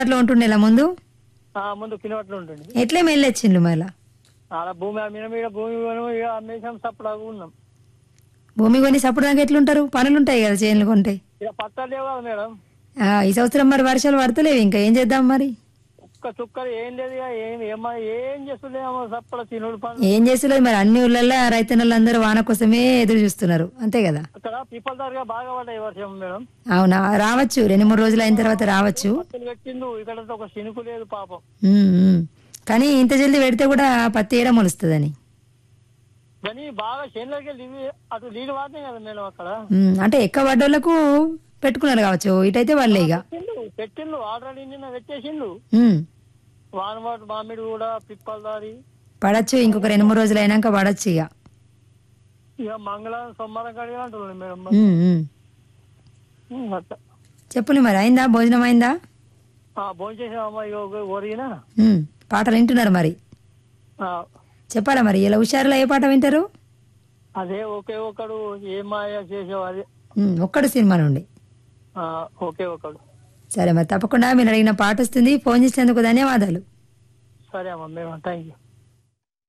అట్లా ఉంటుండే ఇలా ముందు ఆ, ముందు కిలోమీటర్లు ఉంటుంది ఎట్లే వెళ్ళొచ్చిండ్రు మళ్ళా అలా భూమి మీద మీద భూమి కొను, ఇక అమ్మేసాం సప్పుడు ఉన్నాం భూమి కొని సప్పుడు దాకా ఎట్లుంటారు పనులు ఉంటాయి కదా చేనులు కొంటాయి ఇక పత్తాలు లేవు కదా మేడం ఆ, ఈ సంవత్సరం మరి వర్షాలు పడతలేవు ఇంకా ఏం చేద్దాం మరి ఒక్క చుక్కలు ఏం లేదు ఇక ఏం ఏమ ఏం చేస్తుందేమో సప్పుడు తినుడు పని ఏం చేస్తలేదు మరి అన్ని ఊళ్ళల్లో రైతన్నలు అందరూ వాన కోసమే ఎదురు చూస్తున్నారు అంతే కదా అక్కడ పీపల్ దారిగా బాగా పడ్డాయి ఈ వర్షం మేడం అవునా రావచ్చు రెండు మూడు రోజులు అయిన తర్వాత రావచ్చు పత్తులు పెట్టిండు ఇక్కడ ఒక శినుకు లేదు పాపం ఉమ్, ఉమ్. కానీ ఇంత జల్దీ పెడితే కూడా పత్తి ఏడ మొలుస్తుందని కానీ బాగా చేనులోకి వెళ్ళి అటు నీళ్ళు వాడినాయి కదా మేడం అక్కడ ఉమ్, అంటే ఎక్క పడ్డోళ్లకు పెట్టుకున్నారు కావచ్చు ఇటైతే వాళ్ళే ఇక పెట్టిండు పెట్టిండు ఆల్రెడీ నిన్న పెట్టేసిండు ఉమ్, వానవాడు మామిడి కూడా పిప్పల దారి పడచ్చు ఇంకొక రెండు మూడు రోజులు అయినాక పడచ్చు ఇక ఇక మంగళవారం సోమవారం కడిగా అంటున్నాడు మేడం ఉమ్, ఉమ్. ఉమ్, అట్లా చెప్పులు మరి అయిందా భోజనం అయిందా భోజనం చేసామమ్మా ఇక ఒరిగినా ఉమ్, పాటలు వింటున్నారు మరి చెప్పాలా మరి ఇలా హుషారులో ఏ పాట వింటారు అదే ఒకే ఒకడు ఏ మాయ చేసావు అదే ఉమ్, ఒక్కడు సినిమా నుండి ఆ, ఒకే ఒకడు సరే మరి తప్పకుండా మీరు అడిగిన పాట వస్తుంది ఫోన్ చేసినందుకు ధన్యవాదాలు సరే అమ్మా మేడం థ్యాంక్ యూ